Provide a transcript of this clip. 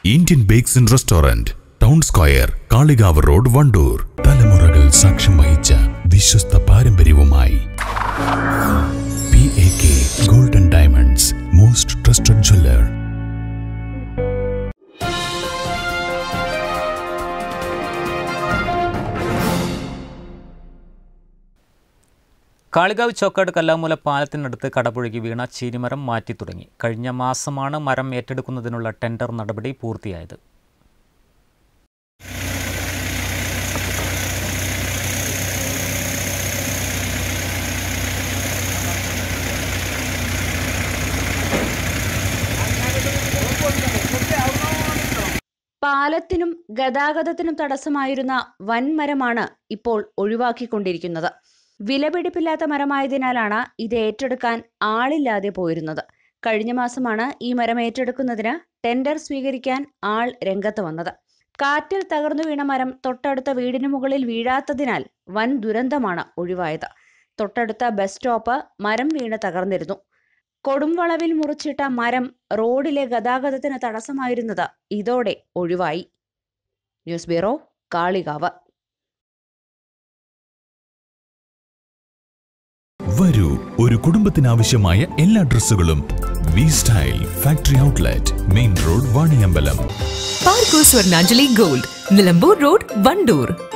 Indian bakes and restaurant town square Kalikavu road Wandoor തലമുറകൾ സാക്ഷ്യം വഹിച്ച വിശ്വസ്ത പാരമ്പര്യവുമായി P A K golden diamonds most trusted jeweller Kalikavu Chokkad Kallamoola പാലത്തിനടുത്ത് കടപുഴകി വീണ ചീനിമരം മാറ്റി തുടങ്ങി കഴിഞ്ഞ മാസമാണ് മരം ഏറ്റെടുക്കുന്നതിനുള്ള ടെൻഡർ നടപടി പൂർത്തിയായത് പാലത്തിനും ഗതാഗതത്തിനും തടസ്സമായിരുന്ന വൻമരമാണ് ഇപ്പോൾ ഒഴിവാക്കിക്കൊണ്ടിരിക്കുന്നത് വിലപിടിപ്പില്ലാത്ത മരമായതിനാലാണ് ഇത് ഏറ്റെടുക്കാൻ ആളില്ലാതെ പോയിരുന്നത് കഴിഞ്ഞ മാസമാണ് ഈ മരം ഏറ്റെടുക്കുന്നതിന് ടെൻഡർ സ്വീകരിക്കാൻ ആൾ രംഗത്ത് വന്നത് കാറ്റിൽ തകർന്നു വീണ മരം തൊട്ടടുത്ത വീടിന് മുകളിൽ വീഴാത്തതിനാൽ വൻ ദുരന്തമാണ് ഒഴിവായത് തൊട്ടടുത്ത ബസ് സ്റ്റോപ്പ് മരം വീണ് തകർന്നിരുന്നു കൊടുംവളവിൽ മുറിച്ചിട്ട മരം റോഡിലെ ഗതാഗതത്തിന് തടസ്സമായിരുന്നത് ഇതോടെ ഒഴിവായി ന്യൂസ് ബ്യൂറോ കാളികാവ് വരൂ ഒരു കുടുംബത്തിനാവശ്യമായ എല്ലാ ഡ്രസ്സുകളും V style factory outlet main road Vaniyambalam പാർക്കോ സ്വർണാഞ്ജലി ഗോൾഡ് നിലമ്പൂർ റോഡ് വണ്ടൂർ